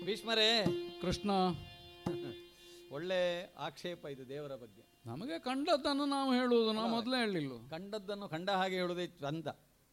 ಭೀಷ್ಮರೇ ಕೃಷ್ಣ ಒಳ್ಳೆ ಆಕ್ಷೇಪ ಇದು ದೇವರ ಬಗ್ಗೆ ನಮಗೆ ಕಂಡದ್ದನ್ನು ನಾವು ಹೇಳುವುದು ನಾವು ಮೊದಲೇ ಹೇಳಿಲ್ಲ ಕಂಡದ್ದನ್ನು ಕಂಡ ಹಾಗೆ ಹೇಳುವುದೇ ಚಂದ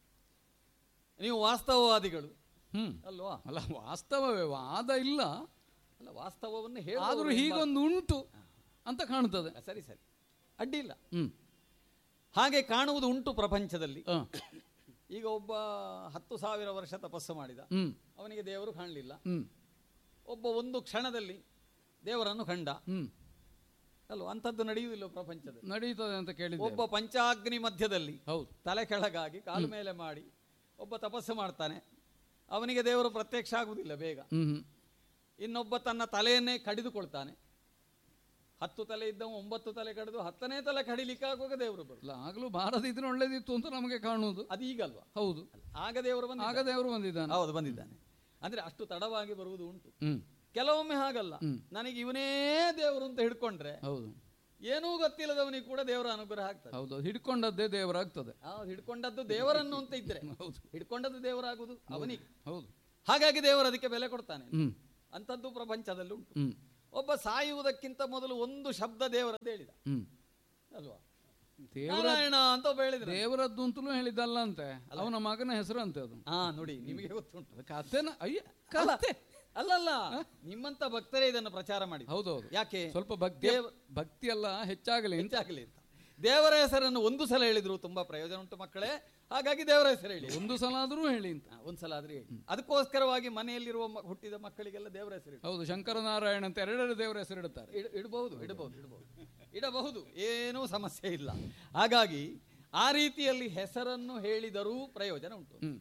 ನೀವು ವಾಸ್ತವವಾದಿಗಳು ಹ್ಮ್ ಅಲ್ವಾ ಅಲ್ಲ ವಾಸ್ತವವೇ ವಾದ ಇಲ್ಲ ಅಲ್ಲ ವಾಸ್ತವವನ್ನು ಆದ್ರೂ ಹೇಳಿ ಹೀಗೊಂದು ಉಂಟು ಅಂತ ಕಾಣ್ತದೆ ಸರಿ ಸರಿ ಅಡ್ಡಿಲ್ಲ ಹ್ಮ್ ಹಾಗೆ ಕಾಣುವುದು ಉಂಟು ಪ್ರಪಂಚದಲ್ಲಿ ಹ. ಈಗ ಒಬ್ಬ ಹತ್ತು ಸಾವಿರ ವರ್ಷ ತಪಸ್ಸು ಮಾಡಿದ ಹ್ಮ್ ಅವನಿಗೆ ದೇವರು ಕಾಣಲಿಲ್ಲ ಹ್ಮ್ ಒಬ್ಬ ಒಂದು ಕ್ಷಣದಲ್ಲಿ ದೇವರನ್ನು ಕಂಡ ಹ್ಮ್ ಅಲ್ವಾ ಅಂಥದ್ದು ನಡೆಯುವುದಿಲ್ಲ ಪ್ರಪಂಚದಲ್ಲಿ ನಡೀತದೆ ಅಂತ ಕೇಳಿದ್ದೆ ಒಬ್ಬ ಪಂಚಾಗ್ನಿ ಮಧ್ಯದಲ್ಲಿ ಹೌದು ತಲೆ ಕೆಳಗಾಗಿ ಕಾಲು ಮೇಲೆ ಮಾಡಿ ಒಬ್ಬ ತಪಸ್ಸು ಮಾಡ್ತಾನೆ ಅವನಿಗೆ ದೇವರು ಪ್ರತ್ಯಕ್ಷ ಆಗುವುದಿಲ್ಲ ಬೇಗ ಹ್ಮ್ ಹ್ಮ್ ಇನ್ನೊಬ್ಬ ತನ್ನ ತಲೆಯನ್ನೇ ಕಡಿದುಕೊಳ್ತಾನೆ ಹತ್ತು ತಲೆ ಇದ್ದವ ಒಂಬತ್ತು ತಲೆ ಕಡಿದು ಹತ್ತನೇ ತಲೆ ಕಡಿಲಿಕ್ಕೆ ಆಗುವಾಗ ದೇವರು ಬರು ಅಲ್ಲ ಆಗಲೂ ಬಾರದಿದ್ರೆ ಒಳ್ಳೇದಿತ್ತು ಅಂತ ನಮಗೆ ಕಾಣುವುದು ಅದು ಈಗಲ್ವಾ ಹೌದು ಆಗ ದೇವರು ಬಂದ ಆಗ ದೇವರು ಬಂದಿದ್ದಾನೆ ಹೌದು ಬಂದಿದ್ದಾನೆ ಅಂದ್ರೆ ಅಷ್ಟು ತಡವಾಗಿ ಬರುವುದು ಉಂಟು ಹ್ಮ್ ಕೆಲವೊಮ್ಮೆ ಹಾಗಲ್ಲ ಹ್ಮ್. ನನಗೆ ಇವನೇ ದೇವರು ಅಂತ ಹಿಡ್ಕೊಂಡ್ರೆ ಹೌದು ಏನೂ ಗೊತ್ತಿಲ್ಲದವನಿಗೆ ಕೂಡ ದೇವರ ಅನುಗ್ರಹ ಆಗ್ತದೆ ಹೌದು ಅದು ಹಿಡ್ಕೊಂಡದ್ದೇ ದೇವರಾಗ್ತದೆ ಆ, ಹಿಡ್ಕೊಂಡದ್ದು ದೇವರನ್ನು ಅಂತ ಇದ್ರೆ ಹೌದು ಹಿಡ್ಕೊಂಡದ್ದು ದೇವರಾಗುವುದು ಅವನಿಗೆ ಹೌದು ಹಾಗಾಗಿ ದೇವರು ಅದಕ್ಕೆ ಬೆಲೆ ಕೊಡ್ತಾನೆ ಹ್ಮ್ ಅಂಥದ್ದು ಪ್ರಪಂಚದಲ್ಲಿ ಉಂಟು ಹ್ಮ್ ಒಬ್ಬ ಸಾಯುವುದಕ್ಕಿಂತ ಮೊದಲು ಒಂದು ಶಬ್ದ ದೇವರದ್ದು ಹೇಳಿದ ಹ್ಮ್ ಅಲ್ವಾ ದೇವರ ನಾರಾಯಣ ಅಂತ ಒಬ್ಬ ಹೇಳಿದ್ರು ದೇವರದ್ದು ಅಂತಲೂ ಹೇಳಿದ್ದಲ್ಲ ಅಂತೆ ಅವನ ಮಗನ ಹೆಸರು ಅಂತೆ ಅದು ಹಾ ನೋಡಿ ನಿಮಗೆ ಗೊತ್ತುಂಟು ಕಥೆನ ಅಯ್ಯ ಅಲ್ಲ, ಕಥೆ ಅಲ್ಲಲ್ಲ ನಿಮ್ಮಂತ ಭಕ್ತರೇ ಇದನ್ನು ಪ್ರಚಾರ ಮಾಡಿ ಹೌದೌದು ಯಾಕೆ ಸ್ವಲ್ಪ ಭಕ್ತಿ ದೇವ- ಭಕ್ತಿ ಎಲ್ಲ ಹೆಚ್ಚಾಗಲಿ ಅಂತ ಹೆಚ್ಚಾಗಲಿ ಅಂತ ದೇವರ ಹೆಸರನ್ನು ಒಂದು ಸಲ ಹೇಳಿದ್ರು ತುಂಬಾ ಪ್ರಯೋಜನ ಉಂಟು ಮಕ್ಕಳೇ ಹಾಗಾಗಿ ದೇವರ ಹೆಸರು ಹೇಳಿ ಒಂದು ಸಲ ಆದ್ರೂ ಹೇಳಿ ಅಂತ ಹಾ, ಒಂದ್ಸಲ ಆದ್ರೆ ಹೇಳಿ ಅದಕ್ಕೋಸ್ಕರವಾಗಿ ಮನೆಯಲ್ಲಿರುವ ಮ- ಹುಟ್ಟಿದ ಮಕ್ಕಳಿಗೆಲ್ಲ ದೇವರ ಹೆಸರು ಹೇಳಿ ಹೌದು ಶಂಕರನಾರಾಯಣ ಅಂತ ಎರಡೆರಡು ದೇವರ ಹೆಸರು ಇಡುತ್ತಾರೆ ಇಡ- ಇಡಬಹುದು ಇಡಬಹುದು ಇಡಬಹುದು ಇಡಬಹುದು ಏನೂ ಸಮಸ್ಯೆ ಇಲ್ಲ ಹಾಗಾಗಿ ಆ ರೀತಿಯಲ್ಲಿ ಹೆಸರನ್ನು ಹೇಳಿದರೂ ಪ್ರಯೋಜನ ಉಂಟು ಹ್ಮ್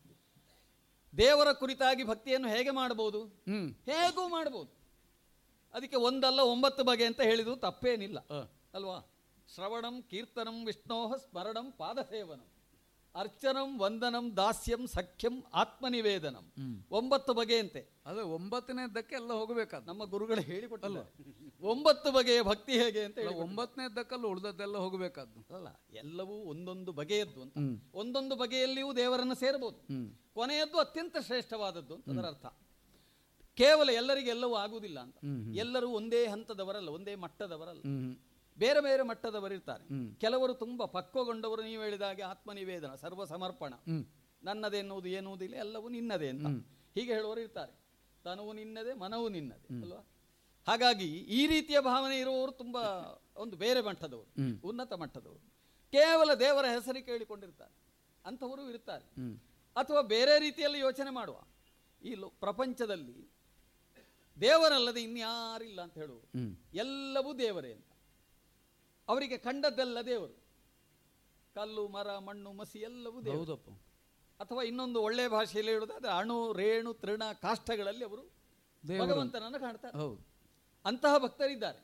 ದೇವರ ಕುರಿತಾಗಿ ಭಕ್ತಿಯನ್ನು ಹೇಗೆ ಮಾಡಬಹುದು ಹ್ಮ್ ಹೇಗೂ ಮಾಡಬಹುದು ಅದಕ್ಕೆ ಒಂದಲ್ಲ ಒಂಬತ್ತು ಬಗೆ ಅಂತ ಹೇಳಿದ್ರು ತಪ್ಪೇನಿಲ್ಲ ಹ. ಅಲ್ವಾ ಶ್ರವಣಂ ಕೀರ್ತನಂ ವಿಷ್ಣೋಹ ಸ್ಮರಣಂ ಪಾದಸೇವನಂ ಅರ್ಚನಂ ವಂದನಂ ದಾಸ್ಯಂ ಸಖ್ಯಂ ಆತ್ಮನಿವೇದನಂ ಹ್ಮ್. ಒಂಬತ್ತು ಬಗೆಯಂತೆ ಅದೇ ಒಂಬತ್ತನೇದ್ದಕ್ಕೆ ಎಲ್ಲ ಹೋಗಬೇಕಾದ ನಮ್ಮ ಗುರುಗಳು ಹೇಳಿಕೊಟ್ಟಲ್ಲ ಒಂಬತ್ತು ಬಗೆಯ ಭಕ್ತಿ ಹೇಗೆ ಅಂತ ಹೇಳಿ ಒಂಬತ್ತನೇದ್ದಕ್ಕಲ್ಲ ಉಳಿದದ್ದೆಲ್ಲ ಹೋಗಬೇಕಾದ್ದು ಅಲ್ಲ ಎಲ್ಲವೂ ಒಂದೊಂದು ಬಗೆಯದ್ದು ಅಂತ ಹ್ಮ್. ಒಂದೊಂದು ಬಗೆಯಲ್ಲಿಯೂ ದೇವರನ್ನು ಸೇರಬಹುದು ಹ್ಮ್ ಕೊನೆಯದ್ದು ಅತ್ಯಂತ ಶ್ರೇಷ್ಠವಾದದ್ದು ಅಂತ ಅದರ ಅರ್ಥ ಕೇವಲ ಎಲ್ಲರಿಗೆ ಎಲ್ಲವೂ ಆಗುವುದಿಲ್ಲ ಅಂತ ಹ್ಮ್, ಎಲ್ಲರೂ ಒಂದೇ ಹಂತದವರಲ್ಲ ಒಂದೇ ಮಟ್ಟದವರಲ್ಲ ಹ್ಮ್ ಬೇರೆ ಬೇರೆ ಮಟ್ಟದವರಿರ್ತಾರೆ ಹ್ಮ್. ಕೆಲವರು ತುಂಬಾ ಪಕ್ವಗೊಂಡವರು ನೀವು ಹೇಳಿದ ಹಾಗೆ ಆತ್ಮನಿವೇದನ ಸರ್ವ ಸಮರ್ಪಣ ಹ್ಮ್ ನನ್ನದೆನ್ನುವುದು ಎನ್ನುವುದಿಲ್ಲ ಎಲ್ಲವೂ ನಿನ್ನದೇ ಅಂತ ಹೀಗೆ ಹೇಳುವವರು ಇರ್ತಾರೆ ತನುವು ನಿನ್ನದೇ ಮನವು ನಿನ್ನದೇ ಅಲ್ವಾ ಹಾಗಾಗಿ ಈ ರೀತಿಯ ಭಾವನೆ ಇರುವವರು ತುಂಬಾ ಒಂದು ಬೇರೆ ಮಟ್ಟದವರು ಹ್ಮ್. ಉನ್ನತ ಮಟ್ಟದವರು ಕೇವಲ ದೇವರ ಹೆಸರು ಕೇಳಿಕೊಂಡಿರ್ತಾರೆ ಅಂಥವರು ಇರ್ತಾರೆ ಹ್ಮ್ ಅಥವಾ ಬೇರೆ ರೀತಿಯಲ್ಲಿ ಯೋಚನೆ ಮಾಡುವ ಈ ಲೋ- ಪ್ರಪಂಚದಲ್ಲಿ ದೇವರಲ್ಲದೆ ಇನ್ಯಾರಿಲ್ಲ ಅಂತ ಹೇಳುವ ಹ್ಮ್ ಎಲ್ಲವೂ ದೇವರೇ ಅಂತ ಅವರಿಗೆ ಕಂಡದ್ದೆಲ್ಲ ದೇವರು ಕಲ್ಲು ಮರ ಮಣ್ಣು ಮಸಿ ಎಲ್ಲವೂ ದೇವರು ಹೌದಪ್ಪ ಅಥವಾ ಇನ್ನೊಂದು ಒಳ್ಳೆ ಭಾಷೆಯಲ್ಲಿ ಹೇಳುವುದಾದ್ರೆ ಅಣು ರೇಣು ತೃಣ ಕಾಷ್ಟಗಳಲ್ಲಿ ಅವರು ದೇವರು. ಭಗವಂತನನ್ನು ಕಾಣ್ತಾರೆ ಹೌದು ಅಂತಹ ಭಕ್ತರಿದ್ದಾರೆ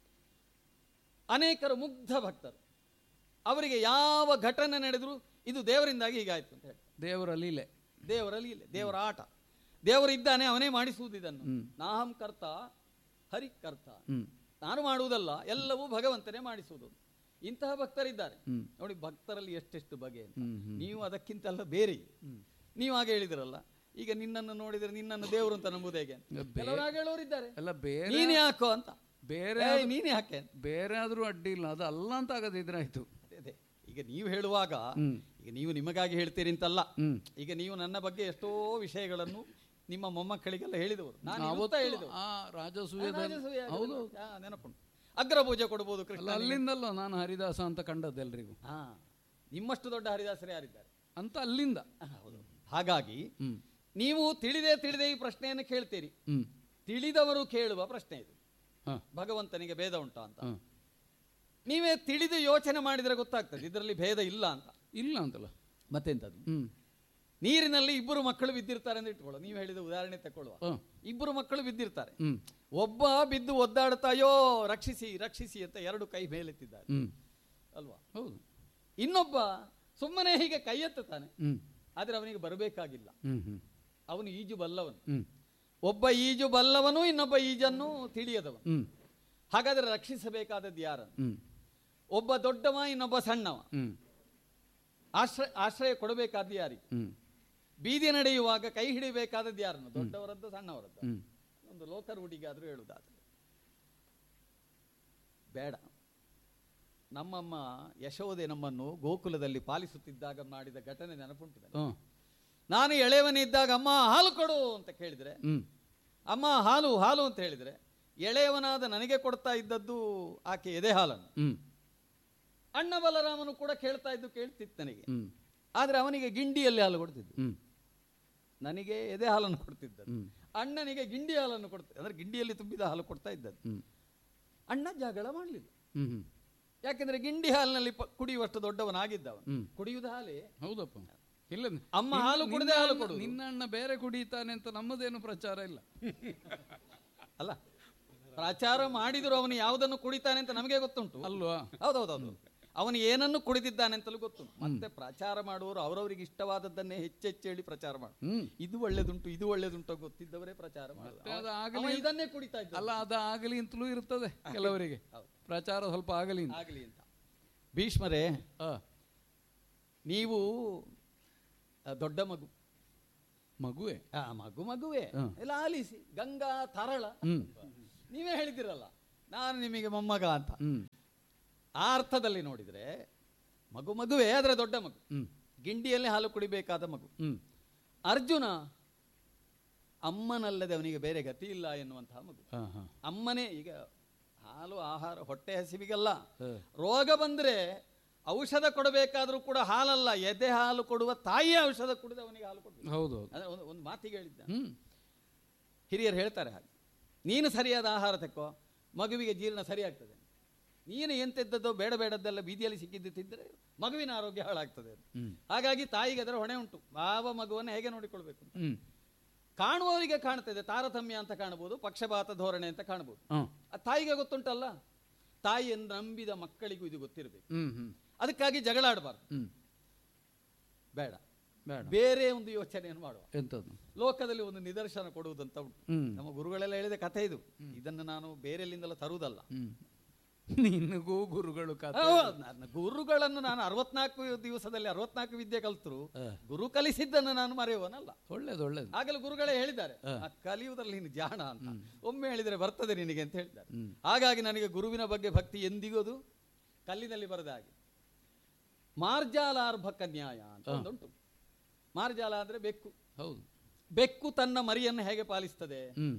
ಅನೇಕರು ಮುಗ್ಧ ಭಕ್ತರು ಅವರಿಗೆ ಯಾವ ಘಟನೆ ನಡೆದರೂ ಇದು ದೇವರಿಂದಾಗಿ ಹೀಗಾಯ್ತು ಅಂತ ಹೇಳಿ ದೇವರ ಲೀಲೆ ದೇವರ ಲೀಲೆ ದೇವರ ಆಟ ದೇವರು ಇದ್ದಾನೆ ಅವನೇ ಮಾಡಿಸುವುದು ಇದನ್ನು ಹ್ಮ್. ನಾಹಂ ಕರ್ತ ಹರಿ ಕರ್ತ ಹ್ಮ್ ನಾನು ಮಾಡುವುದಲ್ಲ ಎಲ್ಲವೂ ಭಗವಂತನೇ ಮಾಡಿಸುವುದು ಇಂತಹ ಭಕ್ತರಿದ್ದಾರೆ ಹ್ಮ್. ನೋಡಿ ಭಕ್ತರಲ್ಲಿ ಎಷ್ಟೆಷ್ಟು ಬಗೆ ಅಂತ ಹ್ಮ್, ಹ್ಮ್. ನೀವು ಅದಕ್ಕಿಂತೆಲ್ಲ ಬೇರೆ ನೀವು ಹಾಗೆ ಹೇಳಿದಿರಲ್ಲ ಈಗ ನಿನ್ನನ್ನು ನೋಡಿದರೆ ನಿನ್ನನ್ನು ದೇವರು ಅಂತ ನಂಬುದು ಹೇಗೆ ಅಂತ. ಈಗ ಬೇ- ಕೆಲವರು ಹಾಗೆ ಹೇಳೋರು ಇದ್ದಾರೆ ಎಲ್ಲ ಬೇರೆ ನೀನೇ ಹಾಕೋ ಅಂತ ಬೇರೆ ಏಯ್, ನೀನೇ ಹಾಕೆ ಅಂತ. ಬೇರೆ ಆದ್ರೂ ಅಡ್ಡಿ ಇಲ್ಲ ಅದು ಅಲ್ಲ ಅಂತ ಆಗದಿದ್ರೆ ಆಯ್ತು ಅದೇ ಅದೇ ಈಗ ನೀವು ಹೇಳುವಾಗ ಹ್ಮ್. ಈಗ ನೀವು ನಿಮಗಾಗಿ ಹೇಳ್ತೀರಿ ಅಂತಲ್ಲ ಹ್ಮ್ ಈಗ ನೀವು ನನ್ನ ಬಗ್ಗೆ ಎಷ್ಟೋ ವಿಷಯಗಳನ್ನು ನಿಮ್ಮ ಮೊಮ್ಮಕ್ಕಳಿಗೆಲ್ಲ ಹೇಳಿದವರು ನಾನು ಇರುತ್ತಾ ಅವತ್ತು ಹೇಳಿದವರು ಆ ರಾಜಸೂಯದ ರಾಜಸೂಯ ಹೌದು ಆ, ನೆನಪುಂಟು ಅಗ್ರ ಪೂಜೆ ಕೊಡಬಹುದು ಕೃಷ್ಣ ಅಲ್ಲ ಅಲ್ಲಿಂದಲ್ಲ ನಾನು ಹರಿದಾಸ ಅಂತ ಕಂಡದ್ದು ಎಲ್ರಿಗೂ ಹಾ ನಿಮ್ಮಷ್ಟು ದೊಡ್ಡ ಹರಿದಾಸರೇ ಯಾರಿದ್ದಾರೆ ಅಂತ ಅಲ್ಲಿಂದ ಆ, ಹೌದು ಹಾಗಾಗಿ ಹ್ಮ್ ನೀವು ತಿಳಿದೇ ತಿಳಿದೇ ಈ ಪ್ರಶ್ನೆಯನ್ನು ಕೇಳ್ತೀರಿ ಹ್ಮ್ ತಿಳಿದವರು ಕೇಳುವ ಪ್ರಶ್ನೆ ಇದು ಹ ಭಗವಂತನಿಗೆ ಭೇದ ಉಂಟಾ ಅಂತ ಹ ನೀವೇ ತಿಳಿದು ಯೋಚನೆ ಮಾಡಿದರೆ ಗೊತ್ತಾಗ್ತದೆ ಇದರಲ್ಲಿ ಭೇದ ಇಲ್ಲ ಅಂತ ಇಲ್ಲ ಅಂತಲ್ಲ ಮತ್ತೆಂತದ್ದು ಹ್ಮ್ ನೀರಿನಲ್ಲಿ ಇಬ್ಬರು ಮಕ್ಕಳು ಬಿದ್ದಿರ್ತಾರೆ ಅಂತ ಇಟ್ಕೊಳ್ಳೋ ನೀವು ಹೇಳಿದ ಉದಾಹರಣೆ ತಗೊಳ್ಳುವ ಹ ಇಬ್ಬರು ಮಕ್ಕಳು ಬಿದ್ದಿರ್ತಾರೆ ಹ್ಮ್ ಒಬ್ಬ ಬಿದ್ದು ಒದ್ದಾಡ್ತಾ ಅಯ್ಯೋ ರಕ್ಷಿಸಿ ರಕ್ಷಿಸಿ ಅಂತ ಎರಡು ಕೈ ಮೇಲೆತ್ತಿದ್ದಾರೆ ಹ್ಮ್ ಅಲ್ವಾ ಹೌದು ಇನ್ನೊಬ್ಬ ಸುಮ್ಮನೆ ಹೀಗೆ ಕೈ ಎತ್ತುತ್ತಾನೆ ಹ್ಮ್ ಆದರೆ ಅವನಿಗೆ ಬರಬೇಕಾಗಿಲ್ಲ ಹ್ಮ್ ಹ್ಮ್ ಅವನು ಈಜು ಬಲ್ಲವನು ಹ್ಮ್ ಒಬ್ಬ ಈಜು ಬಲ್ಲವನು ಇನ್ನೊಬ್ಬ ಈಜನ್ನು ತಿಳಿಯದವನು ಹ್ಮ್ ಹಾಗಾದರೆ ರಕ್ಷಿಸಬೇಕಾದದ್ದು ಯಾರನ್ನು ಹ್ಮ್ ಒಬ್ಬ ದೊಡ್ಡವ ಇನ್ನೊಬ್ಬ ಸಣ್ಣವ ಹ್ಮ್ ಆಶ್ರಯ ಆಶ್ರಯ ಕೊಡಬೇಕಾದ್ದು ಯಾರಿಗೆ ಹ್ಮ್ ಬೀದಿ ನಡೆಯುವಾಗ ಕೈ ಹಿಡಿಬೇಕಾದದ್ದು ಯಾರನ್ನು ದೊಡ್ಡವರದ್ದು ಸಣ್ಣವರದ್ದು ಹ್ಮ್ ಒಂದು ಲೋಕರೂಢಿಗಾದ್ರೂ ಹೇಳುವುದಾದ್ರೆ ಬೇಡ ನಮ್ಮಮ್ಮ ಯಶೋದೆ ನಮ್ಮನ್ನು ಗೋಕುಲದಲ್ಲಿ ಪಾಲಿಸುತ್ತಿದ್ದಾಗ ಮಾಡಿದ ಘಟನೆ ನೆನಪುಂಟು ನನಗೆ. ಹ್ಮ್ ನಾನು ಎಳೆಯವನಿದ್ದಾಗ ಅಮ್ಮ ಹಾಲು ಕೊಡು ಅಂತ ಕೇಳಿದ್ರೆ ಹ್ಮ್ ಅಮ್ಮ ಹಾಲು ಹಾಲು ಅಂತ ಹೇಳಿದ್ರೆ ಎಳೆಯವನಾದ ನನಗೆ ಕೊಡ್ತಾ ಇದ್ದದ್ದು ಆಕೆ ಎದೆ ಹಾಲನ್ನು ಹ್ಮ್ ಅಣ್ಣ ಬಲರಾಮನು ಕೂಡ ಕೇಳ್ತಾ ಇದ್ದು ಕೇಳ್ತಿತ್ತು ನನಗೆ ಹ್ಮ್ ಆದ್ರೆ ಅವನಿಗೆ ಗಿಂಡಿಯಲ್ಲಿ ಹಾಲು ಕೊಡ್ತಿದ್ದು ಹ್ಮ್ ನನಗೆ ಎದೆ ಹಾಲನ್ನು ಕೊಡ್ತಿದ್ದದ್ದು ಹ್ಮ್ ಅಣ್ಣನಿಗೆ ಗಿಂಡಿ ಹಾಲನ್ನು ಕೊಡ್ತಿದ್ದ ಅಂದ್ರೆ ಗಿಂಡಿಯಲ್ಲಿ ತುಂಬಿದ ಹಾಲು ಕೊಡ್ತಾ ಇದ್ದದ್ದು ಹ್ಮ್ ಅಣ್ಣ ಜಗಳ ಮಾಡಲಿಲ್ಲ ಹ್ಮ್ ಹ್ಮ್ ಯಾಕೆಂದ್ರೆ ಗಿಂಡಿ ಹಾಲಿನಲ್ಲಿ ಪ- ಕುಡಿಯುವಷ್ಟು ದೊಡ್ಡವನಾಗಿದ್ದ ಅವನು ಹ್ಮ್ ಕುಡಿಯುವುದು ಹಾಲೇ ಹೌದಪ್ಪ ಇಲ್ಲ ಅಮ್ಮ ನಿನ್ನ- ಹಾಲು ಕುಡ್ದೇ ಹಾಲು ನಿನ್ನ- ಕೊಡುದು. ನಿನ್ನ ಅಣ್ಣ ಬೇರೆ ಕುಡಿತಾನೆ ಅಂತ ನಮ್ಮದೇನು ಪ್ರಚಾರ ಇಲ್ಲ ಅಲ್ಲ ಪ್ರಚಾರ ಮಾಡಿದ್ರು ಅವನು ಯಾವುದನ್ನು ಕುಡಿತಾನೆ ಅಂತ ನಮಗೆ ಗೊತ್ತುಂಟು ಅಲ್ವಾ ಹೌದೌದೌದು ಅವನು ಏನನ್ನು ಕುಡಿದಿದ್ದಾನೆ ಅಂತಲೂ ಗೊತ್ತುಂಟು ಮತ್ತೆ ಪ್ರಚಾರ ಮಾಡುವವರು ಅವರವರಿಗೆ ಇಷ್ಟವಾದದ್ದನ್ನೇ ಹೆಚ್ಚೆಚ್ಚು ಹೇಳಿ ಪ್ರಚಾರ ಮಾಡು ಹ್ಮ್ ಇದು ಒಳ್ಳೇದುಂಟು ಇದು ಒಳ್ಳೇದುಂಟು ಗೊತ್ತಿದ್ದವರೇ ಪ್ರಚಾರ ಮಾಡುದು ಮತ್ತೆ ಅದು ಅವ- ಆಗಲಿ ಅವ ಇದನ್ನೇ ಕುಡಿತಾ ಇದ್ದ ಅಲ್ಲ ಅದು ಆಗಲಿ ಅಂತಲೂ ಇರ್ತದೆ ಕೆಲವರಿಗೆ ಹೌದು. ಪ್ರಚಾರ ಸ್ವಲ್ಪ ಆಗಲಿ ಅಂತ ಆಗಲಿ ಅಂತ ಭೀಷ್ಮರೇ ಆ, ನೀವು ಆ, ದೊಡ್ಡ ಮಗು ಮಗುವೆ ಆ ಮಗು ಮಗುವೆ ಹ. ಎಲ್ಲ ಆಲಿಸಿ ಗಂಗಾ ತರಳ ಹ್ಮ್ ನೀವೇ ಹೇಳಿದಿರಲ್ಲ ನಾನು ನಿಮಗೆ ಮೊಮ್ಮಗ ಅಂತ ಹ್ಮ್ ಆ ಅರ್ಥದಲ್ಲಿ ನೋಡಿದ್ರೆ ಮಗು ಮಗುವೇ ಆದರೆ ದೊಡ್ಡ ಮಗು ಹ್ಮ್ ಗಿಂಡಿಯಲ್ಲಿ ಹಾಲು ಕುಡಿಬೇಕಾದ ಮಗು ಹ್ಮ್ ಅರ್ಜುನ ಅಮ್ಮನಲ್ಲದೆ ಅವನಿಗೆ ಬೇರೆ ಗತಿ ಇಲ್ಲ ಎನ್ನುವಂತಹ ಮಗು ಹಾ ಹಾ ಅಮ್ಮನೇ ಈಗ ಹಾಲು ಆಹಾರ ಹೊಟ್ಟೆ ಹಸಿವಿಗಲ್ಲ ಹ. ರೋಗ ಬಂದ್ರೆ ಔಷಧ ಕೊಡಬೇಕಾದ್ರೂ ಕೂಡ ಹಾಲಲ್ಲ ಎದೆ ಹಾಲು ಕೊಡುವ ತಾಯಿಯ ಔಷಧ ಕುಡಿದು ಅವನಿಗೆ ಹಾಲು ಕೊಡಬೇಕು ಹೌದು ಹೌದು ಅಂದ್ರೆ ಒಂದು ಒಂದು ಮಾತಿಗೆ ಹೇಳಿದ್ದ ಹ್ಮ್ ಹಿರಿಯರು ಹೇಳ್ತಾರೆ ಹಾಗೆ ನೀನು ಸರಿಯಾದ ಆಹಾರ ತೆಕ್ಕೋ ಮಗುವಿಗೆ ಜೀರ್ಣ ಸರಿಯಾಗ್ತದೆ ನೀನು ಎಂತೆದ್ದದ್ದೋ ಬೇಡ ಬೇಡದ್ದೆಲ್ಲ ಬೀದಿಯಲ್ಲಿ ಸಿಕ್ಕಿದ್ದು ತಿಂದರೆ ಮಗುವಿನ ಆರೋಗ್ಯ ಹಾಳಾಗ್ತದೆ ಅಂತ. ಹ್ಮ್ ಹಾಗಾಗಿ ತಾಯಿಗೆ ಅದರ ಹೊಣೆ ಉಂಟು ಯಾವ ಮಗುವನ್ನು ಹೇಗೆ ನೋಡಿಕೊಳ್ಬೇಕು ಅಂತ. ಹ್ಮ್ ಕಾಣುವವರಿಗೆ ಕಾಣ್ತದೆ ತಾರತಮ್ಯ ಅಂತ ಕಾಣಬಹುದು ಪಕ್ಷಪಾತ ಧೋರಣೆ ಅಂತ ಕಾಣಬಹುದು ಹ್ಮ್ ಆ ತಾಯಿಗೆ ಗೊತ್ತುಂಟಲ್ಲ ತಾಯಿಯನ್ನು ನಂಬಿದ ಮಕ್ಕಳಿಗೂ ಇದು ಗೊತ್ತಿರಬೇಕು ಹ್ಮ್ ಹ್ಮ್ ಅದಕ್ಕಾಗಿ ಜಗಳ ಆಡಬಾರ್ದು ಹ್ಮ್ ಬೇಡ ಬೇಡ ಬೇರೆ ಒಂದು ಯೋಚನೆಯನ್ನು ಮಾಡುವ ಎಂತದ್ದು ಲೋಕದಲ್ಲಿ ಒಂದು ನಿದರ್ಶನ ಕೊಡುವುದಂತ ಉಂಟು ಹ್ಮ್ ನಮ್ಮ ಗುರುಗಳೆಲ್ಲ ಹೇಳಿದ ಕಥೆ ಇದು ಇದನ್ನು ನಾನು ಬೇರೆಲ್ಲಿಂದಲೂ ತರುವುದಲ್ಲ ಹ್ಮ್ ನಿನಗೂ ಗುರುಗಳು ಕಥೆ ಆ, ನನ್ನ ಗುರುಗಳನ್ನು ನಾನು ಅರವತ್ನಾಲ್ಕು ದಿವಸದಲ್ಲಿ ಅರವತ್ನಾಲ್ಕು ವಿದ್ಯೆ ಕಲ್ತರು ಹ. ಗುರು ಕಲಿಸಿದ್ದನ್ನು ನಾನು ಮರೆಯುವನಲ್ಲ ಒಳ್ಳೇದು ಒಳ್ಳೇದು ಆಗಲೂ ಗುರುಗಳೇ ಹೇಳಿದ್ದಾರೆ ಆ ಕಲಿಯುವುದರಲ್ಲಿ ನೀನು ಜಾಣ ಅಂತ ಒಮ್ಮೆ ಹೇಳಿದರೆ ಬರ್ತದೆ ನಿನಗೆ ಅಂತ ಹೇಳಿದ್ದಾರೆ ಹ್ಮ್. ಹಾಗಾಗಿ ನನಗೆ ಗುರುವಿನ ಬಗ್ಗೆ ಭಕ್ತಿ ಎಂದಿಗೋದು ಕಲ್ಲಿನಲ್ಲಿ ಬರದ ಹಾಗೆ ಮಾರ್ಜಾಲಾರ್ಭಕ ನ್ಯಾಯ ಅಂತ ಒಂದುಂಟು ಮಾರ್ಜಾಲ ಅಂದ್ರೆ ಬೆಕ್ಕು ಹೌದು ಬೆಕ್ಕು ತನ್ನ ಮರಿಯನ್ನು ಹೇಗೆ ಪಾಲಿಸ್ತದೆ ಹ್ಮ್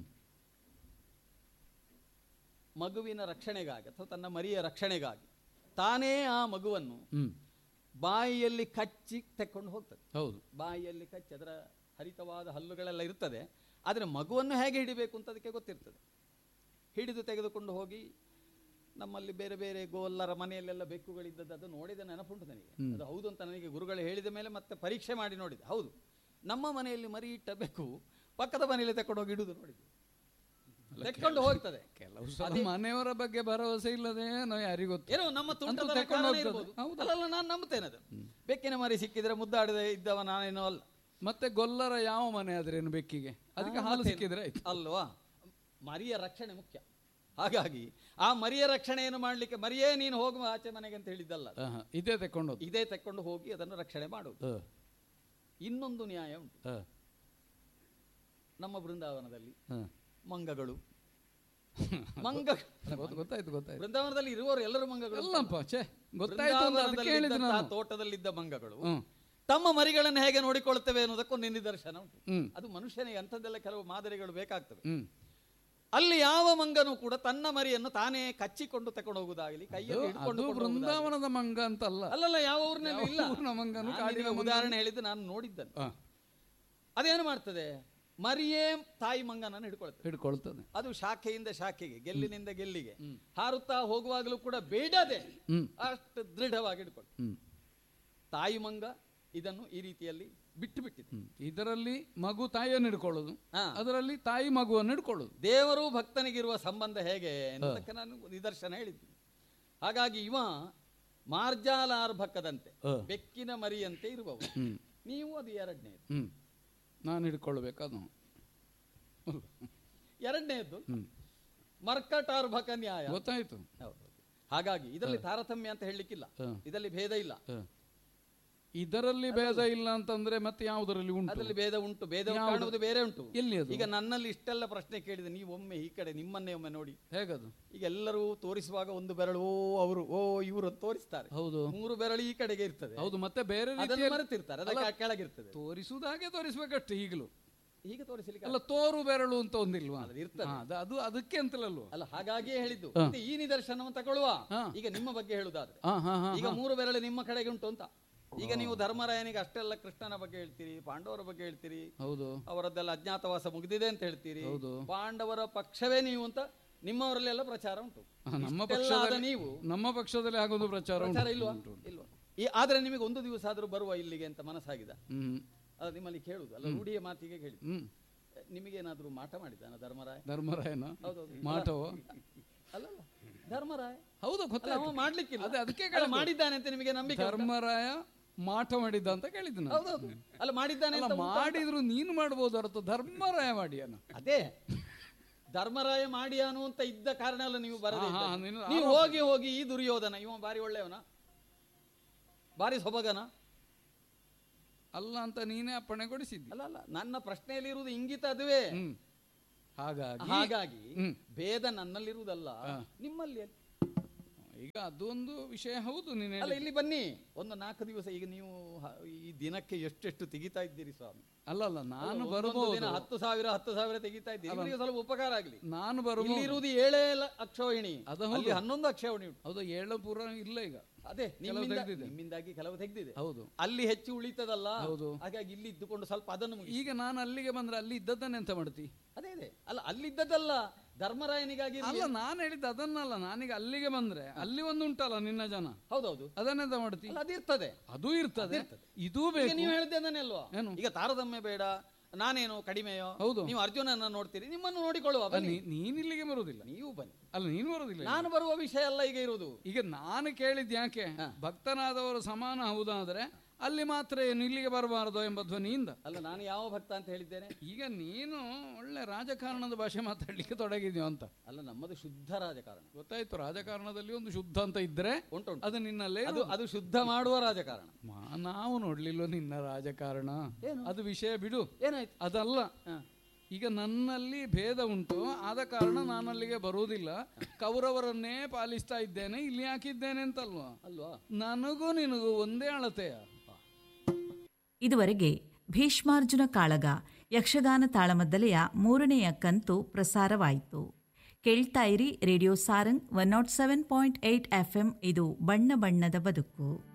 ಮಗುವಿನ ರಕ್ಷಣೆಗಾಗಿ ಅಥವಾ ತನ್ನ ಮರಿಯ ರಕ್ಷಣೆಗಾಗಿ ತಾನೇ ಆ ಮಗುವನ್ನು ಹ್ಮ್ ಬಾಯಿಯಲ್ಲಿ ಕಚ್ಚಿ ತೆಕ್ಕೊಂಡು ಹೋಗ್ತದೆ ಹೌದು ಬಾಯಿಯಲ್ಲಿ ಕಚ್ಚಿ ಅದರ ಹರಿತವಾದ ಹಲ್ಲುಗಳೆಲ್ಲ ಇರ್ತದೆ ಆದರೆ ಮಗುವನ್ನು ಹೇಗೆ ಹಿಡಿಬೇಕು ಅಂತ ಅದಕ್ಕೆ ಗೊತ್ತಿರ್ತದೆ ಹಿಡಿದು ತೆಗೆದುಕೊಂಡು ಹೋಗಿ ನಮ್ಮಲ್ಲಿ ಬೇರೆ ಬೇರೆ ಗೋಲ್ಲರ ಮನೆಯಲ್ಲೆಲ್ಲ ಬೆಕ್ಕುಗಳಿದ್ದದ್ದು ಅದು ನೋಡಿದ ನೆನಪುಂಟು ನನಗೆ ಅದು ಹೌದು ಅಂತ ನನಗೆ ಗುರುಗಳು ಹೇಳಿದ ಮೇಲೆ ಮತ್ತೆ ಪರೀಕ್ಷೆ ಮಾಡಿ ನೋಡಿದೆ ಹೌದು ನಮ್ಮ ಮನೆಯಲ್ಲಿ ಮರಿ ಇಟ್ಟ ಬೆಕ್ಕು ಪಕ್ಕದ ಮನೆಯಲ್ಲಿ ತಕೊಂಡು ಹೋಗಿ ಇಡುದು ನೋಡಿದ್ವಿ ತೆಕ್ಕೊಂಡು ಹೋಗ್ತದೆ ಕೆಲವು ಸಲ ಮನೆಯವರ ಬಗ್ಗೆ ಭರವಸೆ ಇಲ್ಲದೆ ನಾವು ಯಾರಿಗೂ ಗೊತ್ತು ಏನೋ ನಮ್ಮ ಅಂತೂ ತುಂಟತನ ತೆಕ್ಕೊಂಡು ಕಾರಣ ಹೋಗ್ತದೆ. ಇರ್ಬೋದು. ಹೌದು. ಅಲ್ಲಲ್ಲ ನಾನು ನಂಬುತ್ತೇನೆ ಅದು ಬೆಕ್ಕಿನ ಮರಿ ಸಿಕ್ಕಿದ್ರೆ ಮುದ್ದಾಡದೆ ಇದ್ದವ ನಾನೇನೋ ಅಲ್ಲ ಮತ್ತೆ ಗೊಲ್ಲರ ಯಾವ ಮನೆ ಆದ್ರೇನು ಬೆಕ್ಕಿಗೆ ಅದಕ್ಕೆ ಆ, ಹಾಲು ಮತ್ತೇನು? ಸಿಕ್ಕಿದ್ರೆ ಆಯ್ತು ಅಲ್ವಾ ಮರಿಯ ರಕ್ಷಣೆ ಮುಖ್ಯ ಹಾಗಾಗಿ ಆ ಮರಿಯ ರಕ್ಷಣೆಯನ್ನು ಮಾಡಲಿಕ್ಕೆ ಮರಿಯೇ ನೀನು ಹೋಗುವ ಆಚೆ ಮನೆಗೆ ಅಂತ ಹೇಳಿದ್ದಲ್ಲ ಅದು. ಆಹಾ, ಇದೇ ತೆಕ್ಕೊಂಡೋದು ಇದೇ ತೆಕ್ಕೊಂಡು ಹೋಗಿ ಅದನ್ನು ರಕ್ಷಣೆ ಮಾಡುವುದು ಇನ್ನೊಂದು ನ್ಯಾಯ ಉಂಟು ನಮ್ಮ ಬೃಂದಾವನದಲ್ಲಿ ಮಂಗಗಳು ಮಂಗ ಗೊತ್ತಾಯ್ತು ಗೊತ್ತಾಯ್ತು ಬೃಂದಾವನದಲ್ಲಿ ಇರುವವರು ಎಲ್ಲರೂ ಮಂಗಗಳು ಅಲ್ಲಪ್ಪ ಛೇ ಗೊತ್ತಾಯ್ತು ಅಂತ ಅದಕ್ಕೆ ಹೇಳಿದ್ದು ಬೃಂದಾವನದಲ್ಲಿದ್ದಂತಹ ನಾನು ತೋಟದಲ್ಲಿದ್ದ ಮಂಗಗಳು ಹ್ಮ್ ತಮ್ಮ ಮರಿಗಳನ್ನು ಹೇಗೆ ನೋಡಿಕೊಳ್ಳುತ್ತವೆ ಅನ್ನೋದಕ್ಕೊಂದು ನಿದರ್ಶನ ಉಂಟು ಹ್ಮ್ ಅದು ಮನುಷ್ಯನಿಗೆ ಅಂಥದ್ದೆಲ್ಲ ಕೆಲವು ಮಾದರಿಗಳು ಬೇಕಾಗ್ತವೆ ಹ್ಮ್ ಅಲ್ಲಿ ಯಾವ ಮಂಗನೂ ಕೂಡ ತನ್ನ ಮರಿಯನ್ನು ತಾನೇ ಕಚ್ಚಿಕೊಂಡು ತಕೊಂಡು ಹೋಗುದಾಗಲಿ ಕೈಯಲ್ಲಿ ಹಿಡ್ಕೊಂಡು ಅದು ಕೊಂಡು ಹೋಗುದಾಗಲಿ. ಬೃಂದಾವನದ ಮಂಗ ಅಂತಲ್ಲ ಅಲ್ಲಲ್ಲ ಯಾವ ಊರಿನಲ್ಲಿ ಇಲ್ಲ ಊರಿನ ಮಂಗನು ನಾನು ಕಾಡಿನ ನಿನಗೆ ಮಂಗನು. ಉದಾಹರಣೆ ಹೇಳಿದ್ದು ನಾನು ನೋಡಿದ್ದನ್ನು ಆ, ಅದೇನು ಮಾಡ್ತದೆ ಮರಿಯೇ ತಾಯಿ ಮಂಗನನ್ನು ಹಿಡ್ಕೊಳ್ತದೆ ಹಿಡ್ಕೊಳ್ತದೆ ಅದು ಶಾಖೆಯಿಂದ ಶಾಖೆಗೆ ಗೆಲ್ಲಿನಿಂದ ಗೆಲ್ಲಿಗೆ ಹಾರುತ್ತಾ ಹೋಗುವಾಗಲೂ ಕೂಡ ಬೇಡದೆ ಹ್ಮ್ ಅಷ್ಟು ದೃಢವಾಗಿ ಹಿಡ್ಕೊಳ್ತದೆ ಹ್ಮ್ ತಾಯಿ ಮಂಗ ಇದನ್ನು ಈ ರೀತಿಯಲ್ಲಿ ಬಿಟ್ಟು ಬಿಟ್ಟಿದೆ ಹ್ಮ್. ಇದರಲ್ಲಿ ಮಗು ತಾಯಿಯನ್ನು ಹಿಡ್ಕೊಳ್ಳೋದು ಹಾ. ಅದರಲ್ಲಿ ತಾಯಿ ಮಗುವನ್ನು ಹಿಡ್ಕೊಳ್ಳೋದು ದೇವರು ಭಕ್ತನಿಗಿರುವ ಸಂಬಂಧ ಹೇಗೆ ಎನ್ನುವುದಕ್ಕೆ ನಾನು ನಿದರ್ಶನ ಹೇಳಿದ್ದೀನಿ ಹಾಗಾಗಿ ಇವ ಮಾರ್ಜಾಲಾರ್ಭಕದಂತೆ ಹ. ಬೆಕ್ಕಿನ ಮರಿಯಂತೆ ಇರುವವು ಹ್ಮ್ ನೀವು ಅದು ಎರಡನೇದು ಹ್ಮ್ ನಾನು ಹಿಡ್ಕೊಳ್ಬೇಕಾದ ಎರಡನೇದು ಹ್ಮ್ ಮರ್ಕಟಾರ್ಭಕ ನ್ಯಾಯ ಗೊತ್ತಾಯ್ತು ಹೌದು. ಹಾಗಾಗಿ ಇದರಲ್ಲಿ ತಾರತಮ್ಯ ಅಂತ ಹೇಳಲಿಕ್ಕಿಲ್ಲ ಹ. ಇದರಲ್ಲಿ ಭೇದ ಇಲ್ಲ ಹ. ಇದರಲ್ಲಿ ಭೇದ ಇಲ್ಲ ಅಂತಂದ್ರೆ ಮತ್ತೆ ಯಾವುದರಲ್ಲಿ ಉಂಟು ಅದರಲ್ಲಿ ಭೇದ ಉಂಟು ಭೇದ ಯಾವುದು? ಕಾಣುವುದು ಬೇರೆ ಉಂಟು ಎಲ್ಲಿ ಅದು ಈಗ ನನ್ನಲ್ಲಿ ಇಷ್ಟೆಲ್ಲ ಪ್ರಶ್ನೆ ಕೇಳಿದೆ ನೀವು ಒಮ್ಮೆ ಈ ಕಡೆ ನಿಮ್ಮನ್ನೇ ಒಮ್ಮೆ ನೋಡಿ ಹೇಗದು ಈಗ ಎಲ್ಲರೂ ತೋರಿಸುವಾಗ ಒಂದು ಬೆರಳು ಓ ಅವರು ಓ ಇವರು ಅಂತ ತೋರಿಸ್ತಾರೆ ಹೌದು ಮೂರು ಬೆರಳು ಈ ಕಡೆಗೆ ಇರ್ತದೆ ಹೌದು ಮತ್ತೆ ಬೇರೆ ಅದನ್ನು ರೀತಿಯಲ್ಲಿ ಮರೆತಿರ್ತಾರೆ ಅದಕ್ಕೆ ಆ ಕೆಳಗಿರ್ತದೆ ತೋರಿಸುವುದಾಗೆ ತೋರಿಸ್ಬೇಕಷ್ಟೇ ಈಗಲೂ ಹೀಗೆ ತೋರಿಸಲಿಕ್ಕೆ ಅಲ್ಲ ತೋರು ಬೆರಳು ಅಂತ ಒಂದಿಲ್ವಾ ಅದು ಇರ್ತದೆ. ಹಾ, ಅದು- ಅದು ಅದಕ್ಕೆ ಅಂತಲಲ್ವಾ ಅಲ್ಲ ಹಾಗಾಗಿಯೇ ಹೇಳಿದ್ದು ಮತ್ತೆ ಈ ನಿದರ್ಶನವನ್ನು ತಗೊಳ್ಳುವ ಹಾ. ಈಗ ನಿಮ್ಮ ಬಗ್ಗೆ ಹೇಳುದಾದ್ರೆ ಹಾ ಹಾ ಹಾ ಈಗ ಮೂರು ಬೆರಳು ನಿಮ್ಮ ಕಡೆಗೆ ಉಂಟು ಅಂತ ಈಗ ನೀವು ಧರ್ಮರಾಯನಿಗೆ ಅಷ್ಟೆಲ್ಲ ಕೃಷ್ಣನ ಬಗ್ಗೆ ಹೇಳ್ತೀರಿ ಪಾಂಡವರ ಬಗ್ಗೆ ಹೇಳ್ತೀರಿ ಹೌದು ಅವರದ್ದೆಲ್ಲ ಅಜ್ಞಾತವಾಸ ಮುಗಿದಿದೆ ಅಂತ ಹೇಳ್ತೀರಿ ಹೌದು. ಪಾಂಡವರ ಪಕ್ಷವೇ ನೀವು ಅಂತ ನಿಮ್ಮವರಲ್ಲೆಲ್ಲ ಪ್ರಚಾರ ಉಂಟು ಹಾ, ನಮ್ಮ ಇಷ್ಟೆಲ್ಲ ಆದ ಪಕ್ಷದಲ್ಲಿ ನೀವು ನಮ್ಮ ಪಕ್ಷದಲ್ಲಿ ಆಗೋದು ಪ್ರಚಾರ ಪ್ರಚಾರ ಉಂಟು. ಇಲ್ವಾ ಉಂಟು, ಉಂಟು. ಇಲ್ವಾ ಈ ಆದ್ರೆ ನಿಮಗೆ ಒಂದು ದಿವಸ ಆದ್ರೂ ಬರುವ ಇಲ್ಲಿಗೆ ಅಂತ ಮನಸ್ಸಾಗಿದ ಹ್ಮ್ ಅದು ನಿಮ್ಮಲ್ಲಿ ಕೇಳುದು ಅಲ್ಲ ರೂಢಿಯ ಮಾತಿಗೆ ಕೇಳಿ ಹ್ಮ್ ನಿಮಗೇನಾದ್ರೂ ಮಾಟ ಮಾಡಿದ್ದಾನ ಧರ್ಮರಾಯ ಧರ್ಮರಾಯನ ಹೌದೌದು ಮಾಟವೋ ಅಲ್ಲಲ್ಲ ಧರ್ಮರಾಯ ಹೌದು ಅಲ್ಲ, ಗೊತ್ತಾಯ್ತು ಅವ ಮಾಡ್ಲಿಕ್ಕಿಲ್ಲ ಅದೇ ಅದಕ್ಕೆ ಅಲ್ಲ, ಕೇಳಿದ್ದು. ಮಾಡಿದ್ದಾನೆ ಅಂತ ನಿಮಗೆ ನಂಬಿಕೆ ಉಂಟಾ? ಧರ್ಮರಾಯ ಮಾಟ ಮಾಡಿದ್ದ ಅಂತ ಕೇಳಿದ್ದು ನಾನು ಹೌದೌದು ಅಲ್ಲ ಮಾಡಿದ್ದಾನೆ ಅಲ್ಲ ಅಂತ ಉಂಟಾ? ಮಾಡಿದ್ರು ನೀನು ಮಾಡ್ಬೋದು ಹೊರತು ಧರ್ಮರಾಯ ಮಾಡಿಯನ ಅದೇ ಧರ್ಮರಾಯ ಮಾಡಿ ಅನ್ನುವಂತ ಇದ್ದ ಕಾರಣ ಅಲ್ಲ ನೀವು ಬರದೇ ಹಾ, ಹಾ, ಇದ್ದದ್ದು. ನೀನು ನೀವು ಹೋಗಿ ಹೋಗಿ ಈ ದುರ್ಯೋಧನ ಇವ ಬಾರಿ ಒಳ್ಳೆಯವನ ಬಾರಿ ಸೊಬಗನ ಅಲ್ಲ ಅಂತ ನೀನೇ ಅಪ್ಪಣೆ ಕೊಡಿಸಿದ್ದಿ ಅಲ್ಲ ಅಲ್ಲ ನನ್ನ ಪ್ರಶ್ನೆಯಲ್ಲಿ ಇರುವುದು ಇಂಗಿತ ಅದುವೇ ಹ್ಮ್ ಹಾಗಾಗಿ ಹಾಗಾಗಿ ಹ್ಮ್. ಭೇದ ನನ್ನಲ್ಲಿರುವುದಲ್ಲ ನಿಮ್ಮಲ್ಲಿ ಅಲ್ಲಿ. ಈಗ ಅದೊಂದು ವಿಷಯ ಹೌದು ನೀನು ಅಲ್ಲ ಇಲ್ಲಿ ಬನ್ನಿ ಒಂದು ನಾಲ್ಕು ದಿವಸ ಈಗ ನೀವು ಹ- ಈ ದಿನಕ್ಕೆ ಎಷ್ಟೆಷ್ಟು ತೆಗಿತಾ ಇದ್ದೀರಿ ಸ್ವಾಮಿ ಅಲ್ಲ ಅಲ್ಲ ನಾನು ಒಂದೊಂದು ಬರ್ಬೋದು ದಿನ ಹತ್ತು ಸಾವಿರ ಹತ್ತು ಸಾವಿರ ತೆಗಿತಾ ಇದ್ದೀರಿ ನಿಮಗೆ ಸ್ವಲ್ಪ ಉಪಕಾರ ಆಗ್ಲಿ ನಾನು ಬರ್ಬೋದು ಇಲ್ಲಿರುವುದು ಏಳೇ ಲ- ಅಕ್ಷೋಹಿಣಿ ಅದು ಹೌದು. ಅಲ್ಲಿ ಹನ್ನೊಂದು ಅಕ್ಷೋಹಿಣಿ ಉಂಟು ಹೌದು ಏಳು ಪೂರ ಇಲ್ಲ ಈಗ ಅದೇ ನಿಮ್ಮಿಂದ ತೆಗ್ದಿದೆ. ನಿಮ್ಮಿಂದಾಗಿ ಕೆಲವು ತೆಗೆದಿದೆ ಹೌದು ಅಲ್ಲಿ ಹೆಚ್ಚು ಉಳಿತದಲ್ಲ ಹೌದು. ಹಾಗಾಗಿ ಇಲ್ಲಿ ಇದ್ದುಕೊಂಡು ಸ್ವಲ್ಪ ಅದನ್ನು ಮುಗಿಸಿ ಈಗ ನಾನು ಅಲ್ಲಿಗೆ ಬಂದ್ರೆ ಅಲ್ಲಿ ಇದ್ದದ್ದನ್ನ ಎಂತ ಮಾಡ್ತಿ ಅದೇ ಅದೇ ಅಲ್ಲ ಅಲ್ಲಿದ್ದದಲ್ಲ ಧರ್ಮರಾಯನಿಗಾಗಿ ಇರ್ಲಿ. ಅಲ್ಲ ನಾನು ಹೇಳಿದ್ದು ಅದನ್ನಲ್ಲ ನಾನೀಗ ಅಲ್ಲಿಗೆ ಬಂದ್ರೆ ಅಲ್ಲಿ ಒಂದು ಉಂಟಲ್ಲ ನಿನ್ನ ಜನ ಹೌದೌದು ಅದನ್ನೆಂತ ಮಾಡ್ತಿ ಅಲ್ಲ ಅದಿರ್ತದೆ ಅದು ಇರ್ತದೆ ಇದೂ ಈಗ ಬೇಕು ನೀವು ಹೇಳಿದ್ದೆ ಅದನ್ನೆಲ್ವಾ ಏನು? ಈಗ ತಾರತಮ್ಯ ಬೇಡ ನಾನೇನು ಕಡಿಮೆಯೋ ಹೌದು. ನೀವು ಅರ್ಜುನನ ನೋಡ್ತೀರಿ ನಿಮ್ಮನ್ನು ನೋಡಿಕೊಳ್ಳುವ ಬನ್ನಿ ನೀ- ನೀನ್ ಇಲ್ಲಿಗೆ ಬರುವುದಿಲ್ಲ ನೀವು ಬನ್ನಿ ಅಲ್ಲ ನೀನು ಬರುವುದಿಲ್ಲ ನಾನು ಬರುವ ವಿಷಯ ಅಲ್ಲ ಈಗ ಇರುವುದು ಈಗ ನಾನು ಕೇಳಿದ್ ಯಾಕೆ ಭಕ್ತನಾದವರು ಸಮಾನ ಹೌದಾದ್ರೆ ಅಲ್ಲಿ ಮಾತ್ರ ಏನು ಇಲ್ಲಿಗೆ ಬರಬಾರದು ಎಂಬ ಧ್ವನಿಯಿಂದ ಅಲ್ಲ ನಾನು ಯಾವ ಭಕ್ತ ಅಂತ ಹೇಳಿದ್ದೇನೆ ಈಗ ನೀನು ಒಳ್ಳೆ ರಾಜಕಾರಣದ ಭಾಷೆ ಮಾತಾಡ್ಲಿಕ್ಕೆ ತೊಡಗಿದ್ಯೋ ಅಂತ ಅಲ್ಲ ನಮ್ಮದು ಶುದ್ಧ ರಾಜಕಾರಣ ಗೊತ್ತಾಯ್ತು ರಾಜಕಾರಣದಲ್ಲಿ ಒಂದು ಶುದ್ಧ ಅಂತ ಇದ್ರೆ ಉಂಟು ಉಂಟು. ಅದು ನಿನ್ನಲ್ಲೇ ಅದು ಅದು ಶುದ್ಧ ಮಾಡುವ ರಾಜಕಾರಣ ಮಾ- ನಾವು ನೋಡ್ಲಿಲ್ಲ ನಿನ್ನ ರಾಜಕಾರಣ ಏನು? ಅದು ವಿಷಯ ಬಿಡು ಏನಾಯ್ತು ಅದಲ್ಲ ಹ. ಈಗ ನನ್ನಲ್ಲಿ ಭೇದ ಉಂಟು ಆದ ಕಾರಣ ನಾನಲ್ಲಿಗೆ ಬರುವುದಿಲ್ಲ ಕೌರವರನ್ನೇ ಪಾಲಿಸ್ತಾ ಇದ್ದೇನೆ ಇಲ್ಲಿ ಹಾಕಿದ್ದೇನೆ ಅಂತಲ್ವಾ ಅಲ್ವಾ ನನಗೂ ನಿನಗೂ ಒಂದೇ ಅಳತೆಯ ಇದುವರೆಗೆ ಭೀಷ್ಮಾರ್ಜುನ ಕಾಳಗ ಯಕ್ಷಗಾನ ತಾಳಮದ್ದಲೆಯ ಮೂರನೆಯ ಕಂತು ಪ್ರಸಾರವಾಯಿತು ಕೇಳ್ತಾ ಇರಿ radio Sarang one nought seven point eight FM ಇದು ಬಣ್ಣ ಬಣ್ಣದ ಬದುಕು